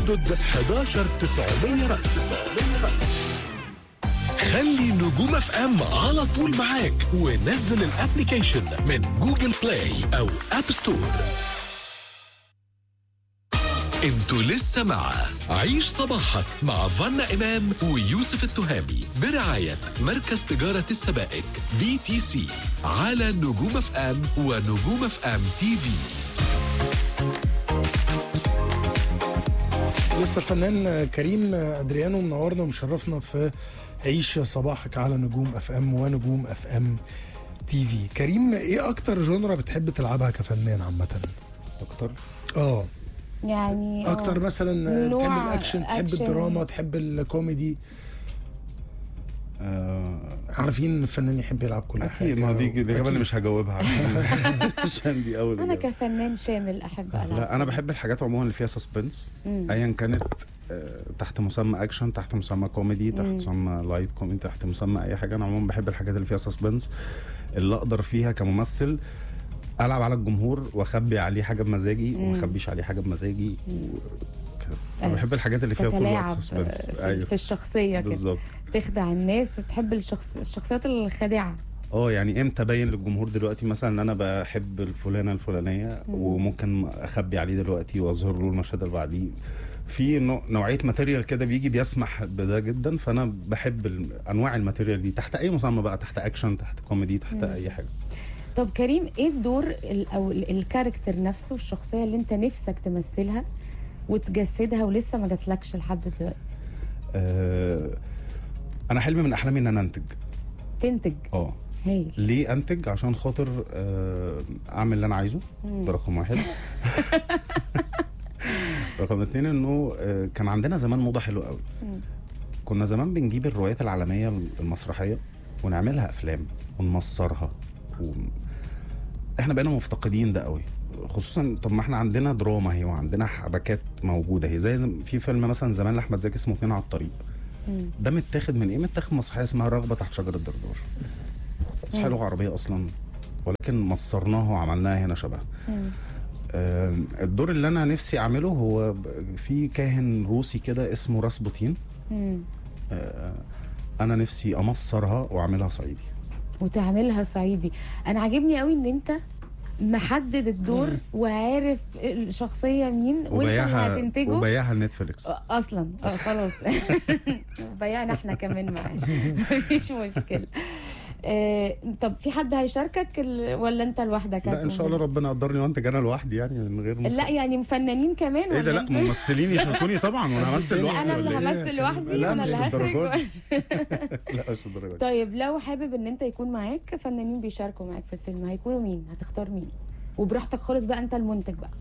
اسدد 11 900 رأس خلي نجوم اف ام على طول معاك ونزل الابليكيشن من جوجل بلاي او اب ستور انتوا لسه مع عيش صباحك مع فنا امام ويوسف التهامي برعايه مركز تجاره السبائك بي تي سي على نجوم اف ام ونجوم اف ام تي في لسه الفنان كريم ادريانو منورنا ومشرفنا في عيش صباحك على نجوم اف ام ونجوم اف ام تي في كريم ايه اكتر جونرا بتحب تلعبها كفنان عامه اكتر اه يعني آه. اكتر مثلا نوع تحب الاكشن تحب أكشن. الدراما تحب الكوميدي آه عارفين ان الفنان يحب يلعب كل حاجه اكيد ما دي دي الاجابه اللي أكيد. مش هجاوبها عشان عشان دي اول انا إجابة. كفنان شامل احب العب لا انا بحب الحاجات عموما اللي فيها سسبنس ايا كانت آه، تحت مسمى اكشن تحت مسمى كوميدي تحت مسمى لايت كوميدي تحت مسمى اي حاجه انا عموما بحب الحاجات اللي فيها سسبنس اللي اقدر فيها كممثل العب على الجمهور واخبي عليه حاجه بمزاجي وما اخبيش عليه حاجه بمزاجي و... كده. انا أيوة. بحب الحاجات اللي فيها طول الوقت تتلاعب سسبنس في, في الشخصيه كده بالظبط تخدع الناس وتحب الشخص الشخصيات الخادعه اه يعني امتى ابين للجمهور دلوقتي مثلا ان انا بحب الفلانه الفلانيه وممكن اخبي عليه دلوقتي واظهر له المشهد اللي بعديه في نوع- نوعيه ماتيريال كده بيجي بيسمح بده جدا فانا بحب ال- انواع الماتيريال دي تحت اي مسمى بقى تحت اكشن تحت كوميدي تحت اي حاجه طب كريم ايه الدور ال- او ال- الكاركتر نفسه الشخصيه اللي انت نفسك تمثلها وتجسدها ولسه ما جاتلكش لحد دلوقتي آه انا حلمي من احلامي ان انا انتج تنتج اه هايل ليه انتج عشان خاطر آه، اعمل اللي انا عايزه ده رقم واحد رقم اتنين انه آه، كان عندنا زمان موضه حلوه قوي كنا زمان بنجيب الروايات العالميه المسرحيه ونعملها افلام ونمصرها و... احنا بقينا مفتقدين ده قوي خصوصا طب ما احنا عندنا دراما اهي وعندنا حبكات موجوده اهي زي زم- في فيلم مثلا زمان لاحمد زكي اسمه اتنين على الطريق ده متاخد من ايه متاخد مسرحيه اسمها رغبه تحت شجره دردار مسرحيه لغه عربيه اصلا ولكن مصرناها وعملناها هنا شبه آم، الدور اللي انا نفسي اعمله هو ب- في كاهن روسي كده اسمه راسبوتين مم. آه، انا نفسي امصرها واعملها صعيدي وتعملها صعيدي انا عاجبني قوي ان انت محدد الدور وعارف الشخصيه مين وانت اللي وبيعها هتنتجه وبيعها لنتفليكس اصلا اه خلاص بيعنا احنا كمان معاه مفيش مشكله آه، طب في حد هيشاركك ال- ولا انت لوحدك لا ان شاء الله ربنا قدرني وانتج انا لوحدي يعني من غير مخ- لا يعني مفنانين كمان ايه ده ولا لا انت؟ ممثلين يشاركوني طبعا وانا همثل لا لوحدي انا اللي ولا إيه؟ همثل لوحدي لا، وانا مش اللي للدرجة هخرج دي. لا مش الدرجه دي. طيب لو حابب ان انت يكون معاك فنانين بيشاركوا معاك في الفيلم هيكونوا مين هتختار مين وبراحتك خالص بقى انت المنتج بقى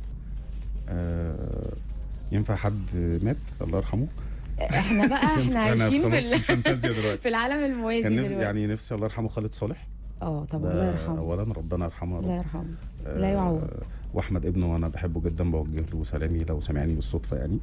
آه، ينفع حد مات الله يرحمه احنا بقى احنا أنا عايشين في خلاص ال- الفانتازيا دلوقتي في العالم الموازي كان نفسي دلوقتي يعني نفسي الله يرحمه خالد صالح اه طبعا ده الله يرحمه اولا ربنا يرحمه يا رب الله يرحمه آه، لا يعوض واحمد ابنه وانا بحبه جدا بوجه له سلامي لو سمعني بالصدفه يعني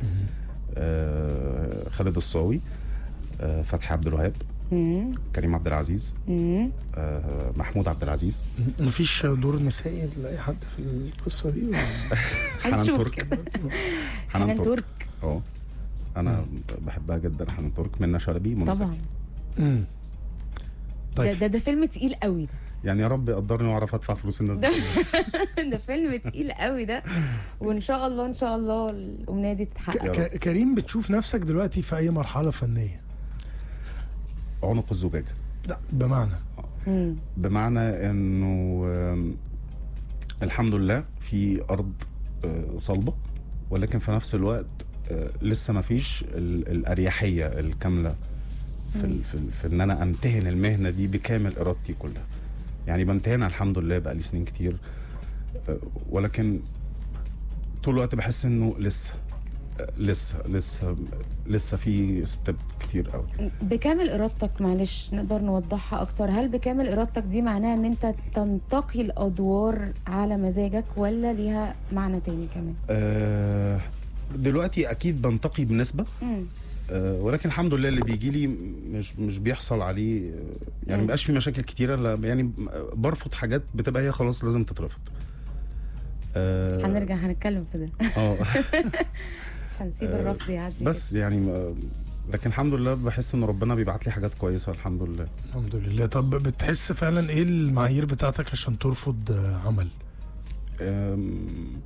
آه، خالد الصاوي آه، فتحي عبد الوهاب مم. كريم عبد العزيز مم. آه، محمود عبد العزيز مفيش دور نسائي لاي حد في القصه دي ولا؟ حنان هنشوف ترك كده حنان حنان ترك ترك اه انا بحبها جدا حنان ترك منى شلبي منى طبعا زكي مم. ده, طيب ده ده فيلم تقيل قوي ده يعني يا رب يقدرني واعرف ادفع فلوس الناس دي ده فيلم تقيل قوي ده وان شاء الله ان شاء الله الامنيه دي تتحقق ك- كريم بتشوف نفسك دلوقتي في اي مرحله فنيه عنق الزجاجه لا بمعنى مم. بمعنى انه آم، الحمد لله في ارض آه، صلبه ولكن في نفس الوقت آه، لسه ما فيش ال- الاريحيه الكامله في ال- في, ال- في ان انا امتهن المهنه دي بكامل ارادتي كلها يعني بمتهنها الحمد لله بقى لي سنين كتير آه، ولكن طول الوقت بحس انه لسه آه، لسه لسه لسه في ستيب كتير قوي بكامل ارادتك معلش نقدر نوضحها اكتر هل بكامل ارادتك دي معناها ان انت تنتقي الادوار على مزاجك ولا ليها معنى تاني كمان آه، دلوقتي اكيد بنتقي بنسبه مم. آه، ولكن الحمد لله اللي بيجي لي مش مش بيحصل عليه آه، يعني مم. مبقاش في مشاكل كتيره لا يعني برفض حاجات بتبقى هي خلاص لازم تترفض اه هنرجع هنتكلم في ده اه هنسيب آه، الرفض يعدي بس يعني ما- لكن الحمد لله بحس ان ربنا بيبعت لي حاجات كويسه الحمد لله الحمد لله طب بتحس فعلا ايه المعايير بتاعتك عشان ترفض آه، عمل أم،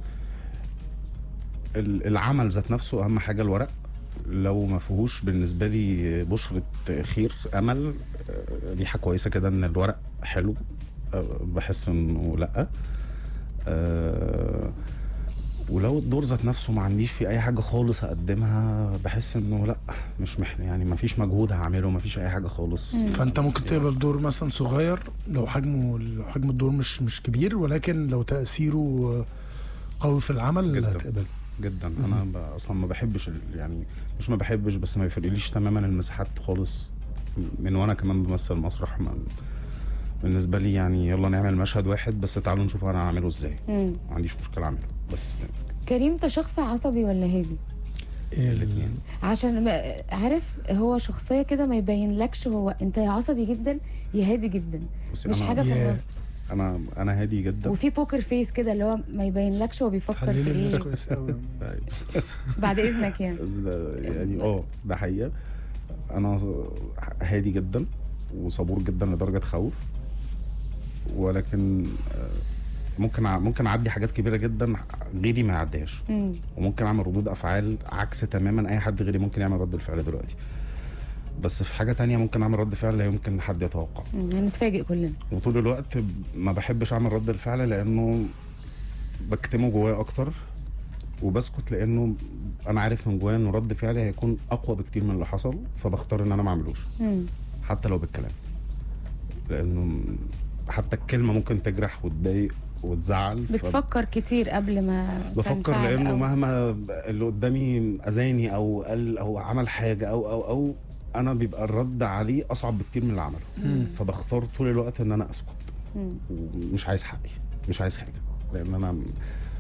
ال- العمل ذات نفسه اهم حاجه الورق لو ما فيهوش بالنسبه لي بشره خير امل أه، ريحه كويسه كده ان الورق حلو أه، بحس انه لا أه، ولو الدور ذات نفسه ما عنديش فيه اي حاجه خالص اقدمها بحس انه لا مش مح يعني ما فيش مجهود هعمله ما فيش اي حاجه خالص فانت ممكن تقبل دور مثلا صغير لو حجمه لو حجم الدور مش مش كبير ولكن لو تاثيره آه، قوي في العمل جداً. هتقبل جدا انا ب- اصلا ما بحبش ال- يعني مش ما بحبش بس ما يفرقليش تماما المساحات خالص من وانا كمان بمثل مسرح ما بالنسبه لي يعني يلا نعمل مشهد واحد بس تعالوا نشوف انا هعمله ازاي مم. ما عنديش مشكله اعمله بس كريم انت شخص عصبي ولا هادي ال- عشان ما عارف هو شخصيه كده ما يبينلكش هو انت يا عصبي جدا يا هادي جدا بصي مش أنا- حاجه في يا- النص انا انا هادي جدا وفي بوكر فيس كده اللي هو ما يبينلكش هو بيفكر حللي في الناس ايه كويس قوي بعد اذنك يعني ده- يعني اه ده حقيقه انا هادي جدا وصبور جدا لدرجه تخوف ولكن آه، ممكن أع- ممكن اعدي حاجات كبيره جدا غيري ما يعديهاش مم. وممكن اعمل ردود افعال عكس تماما اي حد غيري ممكن يعمل رد الفعل دلوقتي بس في حاجه تانية ممكن اعمل رد فعل لا يمكن حد يتوقع مم. هنتفاجئ كلنا وطول الوقت ما بحبش اعمل رد الفعل لانه بكتمه جوايا اكتر وبسكت لانه انا عارف من جوايا انه رد فعلي هيكون اقوى بكتير من اللي حصل فبختار ان انا ما اعملوش مم. حتى لو بالكلام لانه حتى الكلمه ممكن تجرح وتضايق وتزعل ف- بتفكر كتير قبل ما بفكر تنفعل لانه أو- مهما اللي قدامي اذاني او قال او عمل حاجه او او او انا بيبقى الرد عليه اصعب بكتير من اللي عمله فبختار طول الوقت ان انا اسكت مم. ومش عايز حقي مش عايز حاجه لان انا م-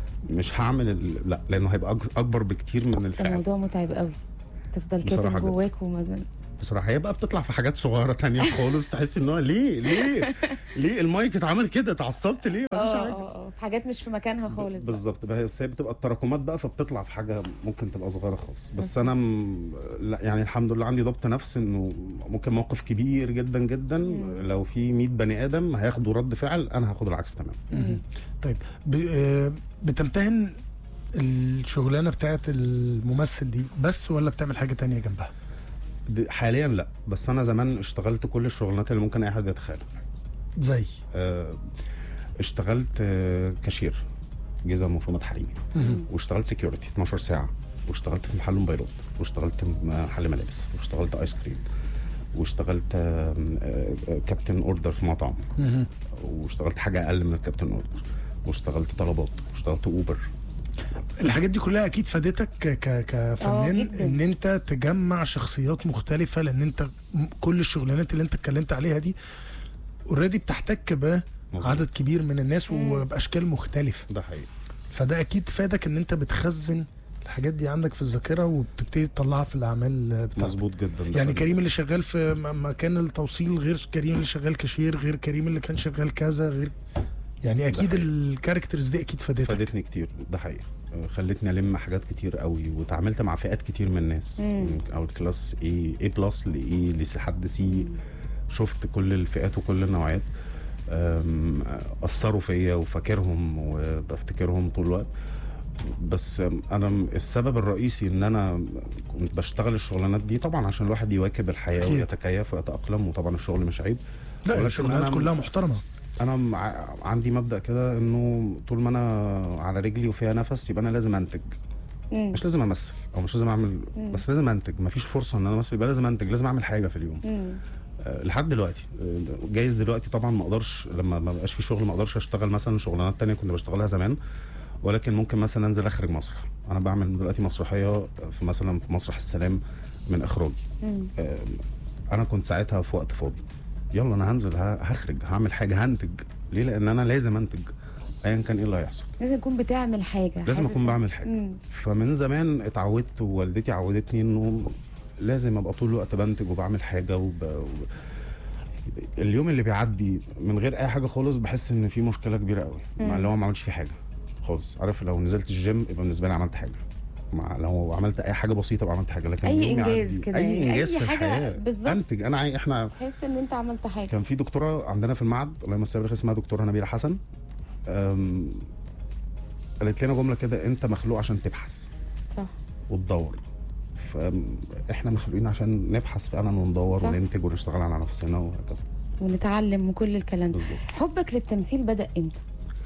مش هعمل ال... لا لانه هيبقى أك- اكبر بكتير من بس ده الفعل موضوع متعب قوي تفضل بصراحة كاتم جدا. جواك وما بصراحه هي بقى بتطلع في حاجات صغيره تانية خالص تحس ان هو ليه ليه ليه المايك اتعمل كده اتعصبت ليه مفيش اه حاجه اه اه في حاجات مش في مكانها خالص بقى. بالظبط بس هي بتبقى التراكمات بقى فبتطلع في حاجه ممكن تبقى صغيره خالص بس انا م... لا يعني الحمد لله عندي ضبط نفس انه ممكن موقف كبير جدا جدا لو في 100 بني ادم هياخدوا رد فعل انا هاخد العكس تماما طيب ب... آه، بتمتهن الشغلانه بتاعت الممثل دي بس ولا بتعمل حاجه تانية جنبها د- حاليا لا بس انا زمان اشتغلت كل الشغلانات اللي ممكن اي حد يتخيلها زي آه، اشتغلت آه، كاشير جزم وشنط حريمي واشتغلت سكيورتي 12 ساعه واشتغلت في محل موبايلات واشتغلت في محل ملابس واشتغلت ايس كريم واشتغلت آم، آه، آه، كابتن اوردر في مطعم واشتغلت حاجه اقل من الكابتن اوردر واشتغلت طلبات واشتغلت اوبر الحاجات دي كلها اكيد فادتك ك- ك- كفنان جداً. ان انت تجمع شخصيات مختلفه لان انت م- كل الشغلانات اللي انت اتكلمت عليها دي اوريدي بتحتك بعدد كبير من الناس وباشكال مختلفه ده حقيقي فده اكيد فادك ان انت بتخزن الحاجات دي عندك في الذاكره وبتبتدي تطلعها في الاعمال بتاعتك مظبوط جدا ده يعني حقيقي. كريم اللي شغال في م- مكان التوصيل غير كريم اللي شغال كاشير غير كريم اللي كان شغال كذا غير يعني اكيد حقيقي. الكاركترز دي اكيد فادتك فادتني كتير ده حقيقي آه، خلتني الم حاجات كتير قوي وتعاملت مع فئات كتير من الناس من او الكلاس اي اي بلس لاي لحد سي شفت كل الفئات وكل النوعيات أم، اثروا فيا وفاكرهم وبفتكرهم طول الوقت بس أم، انا م- السبب الرئيسي ان انا كنت بشتغل الشغلانات دي طبعا عشان الواحد يواكب الحياه أكيد. ويتكيف ويتاقلم وطبعا الشغل مش عيب لا ولكن الشغلانات أنا- كلها محترمه انا مع... عندي مبدا كده انه طول ما انا على رجلي وفيها نفس يبقى انا لازم انتج مم. مش لازم امثل او مش لازم اعمل بس لازم انتج مفيش فرصه ان انا امثل يبقى لازم انتج لازم اعمل حاجه في اليوم مم. أه لحد دلوقتي أه جايز دلوقتي طبعا ما اقدرش لما ما بقاش في شغل ما اقدرش اشتغل مثلا شغلانات تانية كنت بشتغلها زمان ولكن ممكن مثلا انزل اخرج مسرح انا بعمل دلوقتي مسرحيه في مثلا في مسرح السلام من اخراجي مم. آه، انا كنت ساعتها في وقت فاضي يلا انا هنزل ه- هخرج هعمل حاجه هنتج ليه لان انا لازم انتج ايا كان ايه اللي هيحصل لازم تكون بتعمل حاجه لازم حاسس اكون إن- بعمل حاجه مم. فمن زمان اتعودت ووالدتي عودتني انه لازم ابقى طول الوقت بنتج وبعمل حاجه وب... وب... اليوم اللي بيعدي من غير اي حاجه خالص بحس ان في مشكله كبيره قوي مع اللي هو ما عملتش فيه حاجه خالص عارف لو نزلت الجيم يبقى بالنسبه لي عملت حاجه مع لو عملت اي حاجه بسيطه وعملت حاجه لكن أي يومي إنجاز عادي. كده اي يعني، انجاز أي في حاجة الحياه بالظبط. انتج انا عاي... احنا تحس ان انت عملت حاجه كان في دكتوره عندنا في المعهد الله يمسيها بالخير اسمها دكتوره نبيله حسن أم، قالت لنا جمله كده انت مخلوق عشان تبحث صح وتدور فاحنا مخلوقين عشان نبحث فعلا وندور صح. وننتج ونشتغل على نفسنا وهكذا ونتعلم وكل الكلام ده بالظبط حبك للتمثيل بدا امتى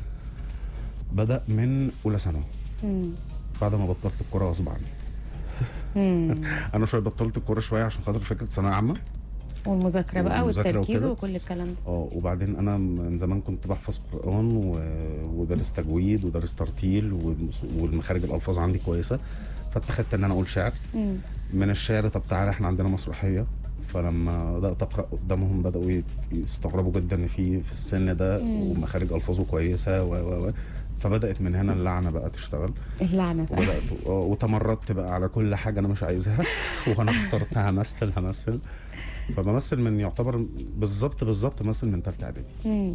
بدا من اولى ثانوي مم. بعد ما بطلت الكوره غصب عني مم. انا شويه بطلت الكوره شويه عشان خاطر فكره ثانويه عامه والمذاكره بقى والمذاكرة والتركيز وكده. وكل الكلام ده اه وبعدين انا من زمان كنت بحفظ قران و... ودارس تجويد ودارس ترتيل والمس- والمخارج الالفاظ عندي كويسه فاتخذت ان انا اقول شعر مم. من الشعر طب تعالى احنا عندنا مسرحيه فلما بدات اقرا قدامهم بداوا يت- يستغربوا جدا ان في في السن ده ومخارج الفاظه كويسه و و و فبدات من هنا اللعنه بقى تشتغل اللعنه بقى وبدات آه، وتمردت بقى على كل حاجه انا مش عايزها وانا اخترت همثل همثل فبمثل من يعتبر بالظبط بالظبط مثل من ثالثه اعدادي مم.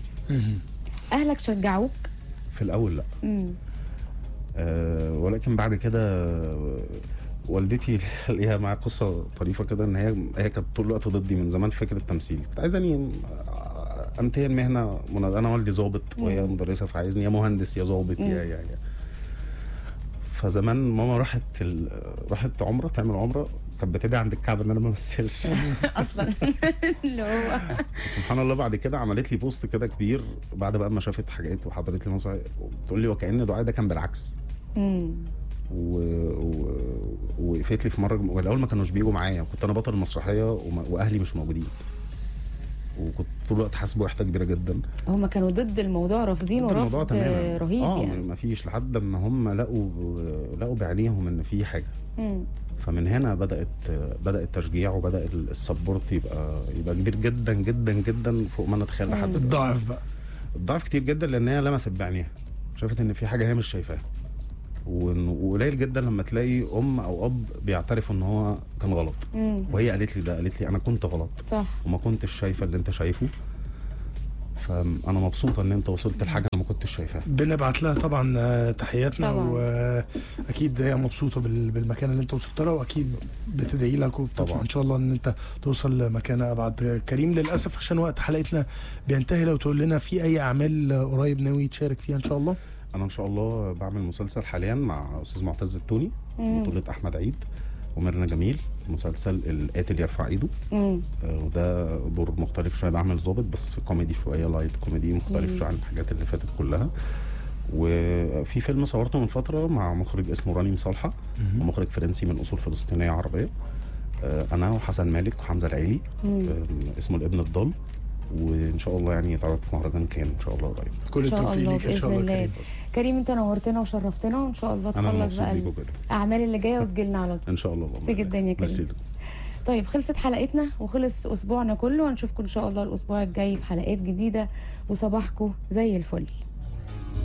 اهلك شجعوك في الاول لا مم. أه ولكن بعد كده آه، والدتي ليها معايا قصه طريفه كده ان هي هي كانت طول الوقت ضدي من زمان في فكره التمثيل كنت عايزاني آه، انتهي المهنه من- انا والدي ظابط وهي مدرسه فعايزني يا مهندس يا ظابط يا يا يا فزمان ماما راحت ال... راحت عمره تعمل عمره كانت بتدعي عند الكعبه ان انا ما امثلش اصلا اللي هو سبحان الله بعد كده عملت لي بوست كده كبير بعد بقى ما شافت حاجات وحضرت لي مسرح بتقول لي وكأن دعائي ده كان بالعكس مم. و... و... وقفت لي في مره والاول ما كانوش بيجوا معايا كنت انا بطل المسرحيه وما... واهلي مش موجودين وكنت طول الوقت حاسس بوحده كبيره جدا هما كانوا ضد الموضوع رافضينه الموضوع رفض تماما رهيب اه يعني ما فيش لحد ما هم لقوا لقوا بعينيهم ان في حاجه مم. فمن هنا بدات بدا التشجيع وبدا السبورت يبقى يبقى كبير جدا جدا جدا فوق ما نتخيل لحد دلوقتي الضعف بقى الضعف كتير جدا لان هي لمست بعينيها شافت ان في حاجه هي مش شايفاها وإن- وقليل جدا لما تلاقي ام او اب بيعترفوا ان هو كان غلط مم. وهي قالت لي ده قالت لي انا كنت غلط صح وما كنتش شايفه اللي انت شايفه فانا مبسوطه ان انت وصلت لحاجه انا ما كنتش شايفاها بنبعت لها طبعا آه، تحياتنا طبعاً. واكيد هي مبسوطه بال- بالمكان اللي انت وصلت له واكيد بتدعي لك وبتطلع طبعاً. ان شاء الله ان انت توصل لمكان ابعد كريم للاسف عشان وقت حلقتنا بينتهي لو تقول لنا في اي اعمال آه، قريب ناوي تشارك فيها ان شاء الله انا ان شاء الله بعمل مسلسل حاليا مع استاذ معتز التوني بطوله احمد عيد وميرنا جميل مسلسل القاتل يرفع ايده مم. آه، وده دور مختلف شويه بعمل ظابط بس كوميدي شويه لايت كوميدي مختلف شويه عن الحاجات اللي فاتت كلها وفي فيلم صورته من فتره مع مخرج اسمه راني مصالحه مخرج فرنسي من اصول فلسطينيه عربيه آه، انا وحسن مالك وحمزه العيلي آه، اسمه الابن الضال وان شاء الله يعني يتعرض في مهرجان كان ان شاء الله قريب كل ان شاء التوفيق الله ليك ان شاء باذن الله الله كريم كريم انت نورتنا وشرفتنا وان شاء الله انا تخلص مبسوط بقى بيكم جدا الاعمال اللي جايه وتجيلنا على طول ان شاء الله ميرسي جدا يا كريم. ميرسي لكم. طيب خلصت حلقتنا وخلص اسبوعنا كله ونشوفكم ان شاء الله الاسبوع الجاي في حلقات جديده وصباحكم زي الفل